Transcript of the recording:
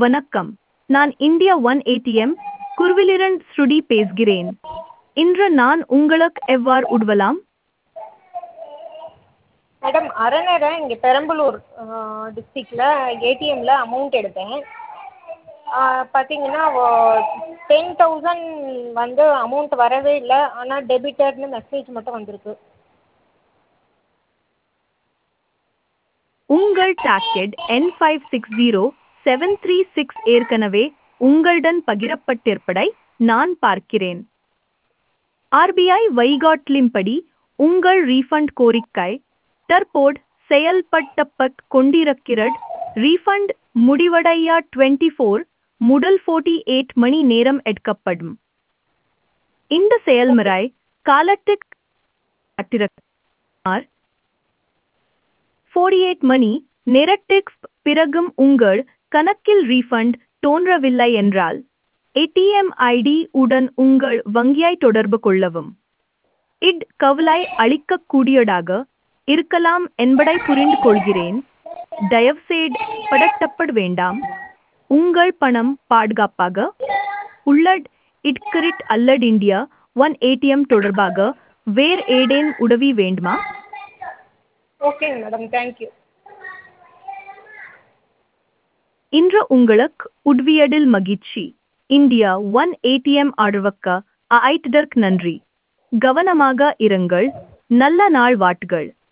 வணக்கம் நான் India one ATM குருவிலிருந்து ஸ்ருதி பேசுகிறேன் இன்று நான் உங்களுக்கு எவ்வாறு உதவலாம் மேடம் அறநரை இங்கே பெரம்பலூர் டிஸ்ட்ரிக்டில் ஏடிஎம்மில் அமௌண்ட் எடுத்தேன் பார்த்தீங்கன்னா டென் தௌசண்ட் வந்து அமௌண்ட் வரவே இல்லை ஆனால் டெபிட்டட்னு மெசேஜ் மட்டும் வந்திருக்கு உங்கள் docket N five six zero seven three six ஏற்கனவே உங்களுடன் பகிரப்பட்டிருப்பதை நான் பார்க்கிறேன் ஆர்பிஐ வழிகாட்டலின்படி உங்கள் ரீஃபண்ட் கோரிக்கை தற்போது செயல்படுத்தப்பட்டு கொண்டிருக்கிறது ரீஃபண்ட் முடிவடைய டுவெண்ட்டி ஃபோர் முதல் ஃபோர்ட்டி எயிட் மணி நேரம் எடுக்கப்படும் இந்த செயல்முறை காலத்துக்கு ஃபோர்ட்டி எயிட் மணி நேரத்திற்கு பிறகும் உங்கள் கணக்கில் ரீஃபண்ட் தோன்றவில்லை என்றால் ஏடிஎம் ஐடி உடன் உங்கள் வங்கியை தொடர்பு கொள்ளவும் இட் கவலை அளிக்கக்கூடியதாக இருக்கலாம் என்பதை புரிந்து கொள்கிறேன் தயவுசெய்து பதட்டப்பட வேண்டாம் உங்கள் பணம் பாதுகாப்பாக உள்ளட் இட்கிரிட் அல்லது இந்தியா ஒன் ஏடிஎம் தொடர்பாக வேறு ஏதேனும் உதவி வேண்டுமா ஓகேங்க மேடம் தேங்க்யூ இன்று உங்களுக்கு உதவியதில் மகிழ்ச்சி இந்தியா ஒன் ஏடிஎம் ஆதரவுக்கு அழைத்ததற்கு நன்றி கவனமாக இருங்கள் நல்ல நாள் வாட்டுகள்